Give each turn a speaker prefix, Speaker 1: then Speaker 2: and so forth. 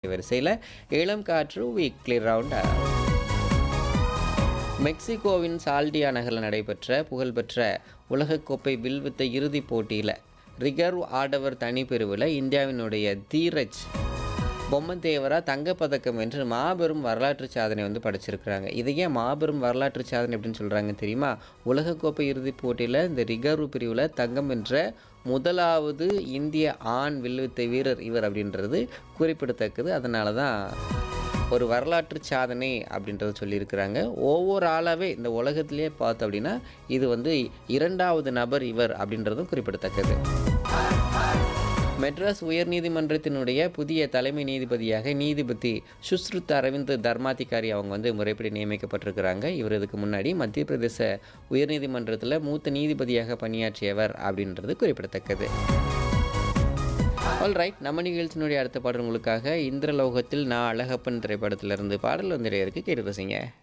Speaker 1: வரிசையில் இளம் காற்று வீக்லி ரவுண்ட் மெக்சிகோவின் சால்டியா நகரில் நடைபெற்ற புகழ்பெற்ற உலகக்கோப்பை வில்வித்த இறுதிப் போட்டியில் ரிகர்வ் ஆடவர் தனிப்பிரிவில் இந்தியாவினுடைய தீரஜ் பொம்மந்தேவரா தங்கப்பதக்கம் வென்று மாபெரும் வரலாற்று சாதனை வந்து படைச்சிருக்கிறாங்க இது ஏன் மாபெரும் வரலாற்று சாதனை அப்படின்னு சொல்கிறாங்க தெரியுமா உலகக்கோப்பை இறுதிப் போட்டியில் இந்த ரிகர்வ் பிரிவில் தங்கம் வென்ற முதலாவது இந்திய ஆண் வில்வித்தை வீரர் இவர் அப்படின்றது குறிப்பிடத்தக்கது அதனால தான் ஒரு வரலாற்று சாதனை அப்படின்றத சொல்லியிருக்கிறாங்க ஒவ்வொரு ஆளாகவே இந்த உலகத்திலேயே பார்த்தோம் அப்படின்னா இது வந்து இரண்டாவது நபர் இவர் அப்படின்றதும் குறிப்பிடத்தக்கது மெட்ராஸ் உயர்நீதிமன்றத்தினுடைய புதிய தலைமை நீதிபதியாக நீதிபதி சுஸ்ருத் அரவிந்த் தர்மாதிகாரி அவங்க வந்து முறைப்படி நியமிக்கப்பட்டிருக்கிறாங்க இவர் இதுக்கு முன்னாடி மத்திய பிரதேச உயர்நீதிமன்றத்தில் மூத்த நீதிபதியாக பணியாற்றியவர் அப்படின்றது குறிப்பிடத்தக்கது ஆல் ரைட் நம்ம நிகழ்ச்சியினுடைய அடுத்த பாடல் உங்களுக்காக இந்திரலோகத்தில் நான் அழகப்பன் திரைப்படத்திலிருந்து பாடல் வந்துடைய இருக்கு கேட்டு ரசிங்க